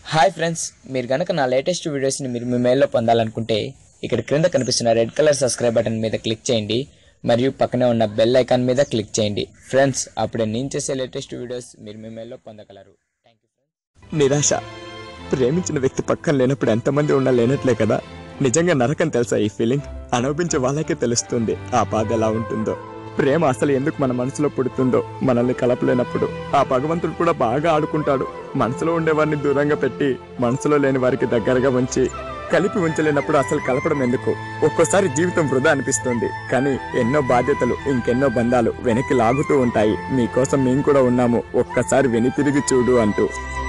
hi friends మీరు గనక నా లేటెస్ట్ వీడియోస్ని మీరు మీ మెయిల్లో పొందాలనుకుంటే ఇక్కడ క్రింద కనిపిస్తున్న రెడ్ కలర్ సబ్స్క్రైబ్ బటన్ మీద క్లిక్ చేయండి మరియు పక్కనే ఉన్న బెల్ ఐకాన్ మీద క్లిక్ చేయండి ఫ్రెండ్స్ అప్పుడే నేను చేసే లేటెస్ట్ వీడియోస్ మీరు మీ మెయిల్లో పొందగలరు థ్యాంక్ యూ నిరాశ ప్రేమించిన వ్యక్తి పక్కన లేనప్పుడు ఎంతమంది ఉన్నా లేనట్లే కదా నిజంగా నరకం తెలుసా ఈ ఫీలింగ్ అనుభవించే వాళ్ళకే తెలుస్తుంది ఆ బాధ ఎలా ఉంటుందో ప్రేమ అసలు ఎందుకు మన మనసులో పుడుతుందో మనల్ని కలపలేనప్పుడు ఆ భగవంతుడు కూడా బాగా ఆడుకుంటాడు మనసులో ఉండేవారిని దూరంగా పెట్టి మనసులో లేని వారికి దగ్గరగా ఉంచి కలిపి ఉంచలేనప్పుడు అసలు కలపడం ఎందుకు ఒక్కోసారి జీవితం వృధా అనిపిస్తుంది కానీ ఎన్నో బాధ్యతలు ఇంకెన్నో బంధాలు వెనక్కి లాగుతూ ఉంటాయి మీకోసం మేము కూడా ఉన్నాము ఒక్కసారి వెనుతిరిగి చూడు అంటూ